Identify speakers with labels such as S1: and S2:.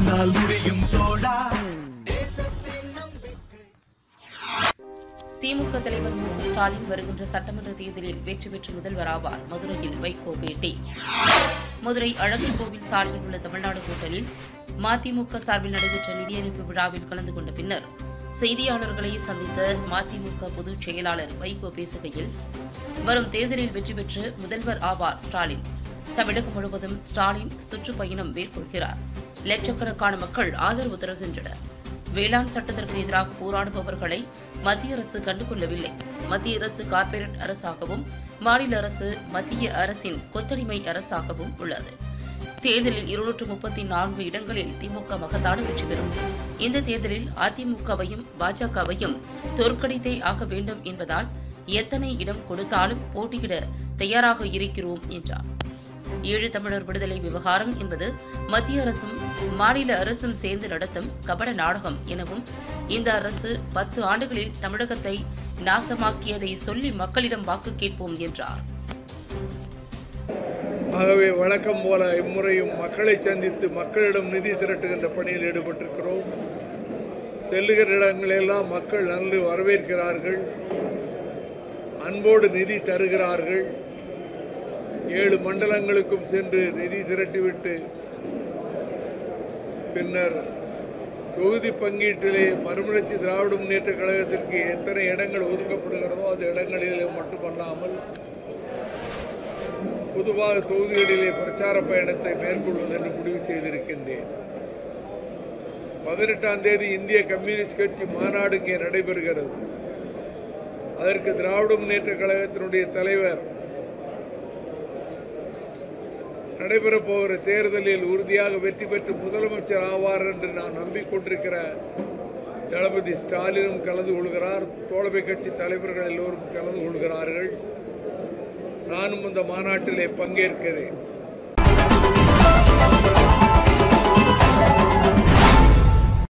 S1: உன்னால் முடியும் தோழா
S2: திமுக தலைவர் மு க ஸ்டாலின் வருகின்ற சட்டமன்ற தேர்தலில் வெற்றி பெற்று முதல்வராவார் மதுரையில் வைகோ பேட்டி மதுரை அழகர் கோவில் சாலையில் உள்ள தமிழ்நாடு ஹோட்டலில் மதிமுக சார்பில் நடைபெற்ற நிதியளிப்பு விழாவில் கலந்து கொண்ட பின்னர் செய்தியாளர்களை சந்தித்த மதிமுக பொதுச் செயலாளர் வைகோ பேசுகையில் வரும் தேர்தலில் வெற்றி பெற்று முதல்வர் ஆவார் ஸ்டாலின் தமிழகம் முழுவதும் ஸ்டாலின் சுற்றுப்பயணம் மேற்கொள்கிறார் லட்சக்கணக்கான மக்கள் ஆதரவு தருகின்றனர் வேளாண் சட்டத்திற்கு எதிராக போராடுபவர்களை மத்திய அரசு கண்டுகொள்ளவில்லை மத்திய அரசு கார்ப்பரேட் அரசாகவும் மாநில அரசு மத்திய அரசின் கொத்தடிமை அரசாகவும் உள்ளது தேர்தலில் இருநூற்று முப்பத்தி நான்கு இடங்களில் திமுக மகத்தான வெற்றி பெறும் இந்த தேர்தலில் அதிமுகவையும் பாஜகவையும் தோற்கடித்தே ஆக வேண்டும் என்பதால் எத்தனை இடம் கொடுத்தாலும் போட்டியிட தயாராக இருக்கிறோம் என்றார் ஈழத் தமிழர் விடுதலை விவகாரம் என்பது மத்திய அரசும் மாநில அரசும் சேர்ந்து நடத்தும் கபட நாடகம் எனவும் இந்த அரசு பத்து ஆண்டுகளில் தமிழகத்தை நாசமாக்கியதை சொல்லி மக்களிடம் வாக்கு கேட்போம் என்றார்
S3: ஆகவே வழக்கம் போல இம்முறையும் மக்களை சந்தித்து மக்களிடம் நிதி திரட்டுகின்ற பணியில் ஈடுபட்டிருக்கிறோம் செல்லுகிற இடங்களெல்லாம் மக்கள் நல்ல வரவேற்கிறார்கள் அன்போடு நிதி தருகிறார்கள் ஏழு மண்டலங்களுக்கும் சென்று நிதி திரட்டிவிட்டு பின்னர் தொகுதி பங்கீட்டிலே மறுமலர்ச்சி திராவிட முன்னேற்ற கழகத்திற்கு எத்தனை இடங்கள் ஒதுக்கப்படுகிறதோ அந்த இடங்களிலே மட்டுமல்லாமல் பொதுவாக தொகுதிகளிலே பிரச்சார பயணத்தை மேற்கொள்வது என்று முடிவு செய்திருக்கின்றேன் பதினெட்டாம் தேதி இந்திய கம்யூனிஸ்ட் கட்சி மாநாடு இங்கே நடைபெறுகிறது அதற்கு திராவிட முன்னேற்ற கழகத்தினுடைய தலைவர் நடைபெறப் போகிற தேர்தலில் உறுதியாக வெற்றி பெற்று முதலமைச்சர் ஆவார் என்று நான் நம்பிக்கொண்டிருக்கிற தளபதி ஸ்டாலினும் கலந்து கொள்கிறார் தோழமை கட்சி தலைவர்கள் எல்லோரும் கலந்து கொள்கிறார்கள் நானும் அந்த மாநாட்டிலே பங்கேற்கிறேன்